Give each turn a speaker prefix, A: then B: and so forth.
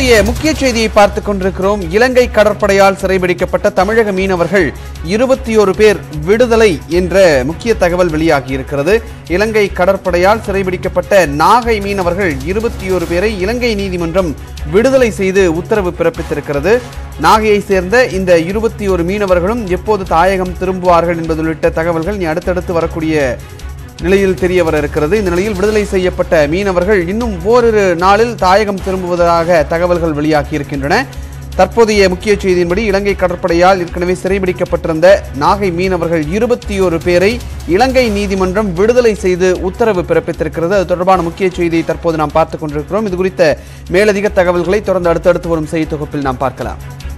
A: தற்போதைய முக்கிய செய்தியை பார்த்துக் கொண்டிருக்கிறோம் இலங்கை கடற்படையால் சிறைபிடிக்கப்பட்ட தமிழக மீனவர்கள் இருபத்தி ஒரு பேர் விடுதலை என்ற முக்கிய தகவல் வெளியாகி இருக்கிறது இலங்கை கடற்படையால் சிறைபிடிக்கப்பட்ட நாகை மீனவர்கள் இருபத்தி ஒரு பேரை இலங்கை நீதிமன்றம் விடுதலை செய்து உத்தரவு பிறப்பித்திருக்கிறது நாகையை சேர்ந்த இந்த இருபத்தி ஒரு மீனவர்களும் எப்போது தாயகம் திரும்புவார்கள் என்பது உள்ளிட்ட தகவல்கள் இனி அடுத்தடுத்து வரக்கூடிய நிலையில் தெரிய வர இருக்கிறது இந்த நிலையில் விடுதலை செய்யப்பட்ட மீனவர்கள் இன்னும் ஓரிரு நாளில் தாயகம் திரும்புவதாக தகவல்கள் வெளியாகி இருக்கின்றன தற்போதைய முக்கிய செய்தியின்படி இலங்கை கடற்படையால் ஏற்கனவே சிறைபிடிக்கப்பட்டிருந்த நாகை மீனவர்கள் இருபத்தி ஒரு பேரை இலங்கை நீதிமன்றம் விடுதலை செய்து உத்தரவு பிறப்பித்திருக்கிறது அது தொடர்பான முக்கிய செய்தியை தற்போது நாம் பார்த்துக் கொண்டிருக்கிறோம் இது குறித்த மேலதிக தகவல்களை தொடர்ந்து அடுத்தடுத்து வரும் செய்தி தொகுப்பில் நாம் பார்க்கலாம்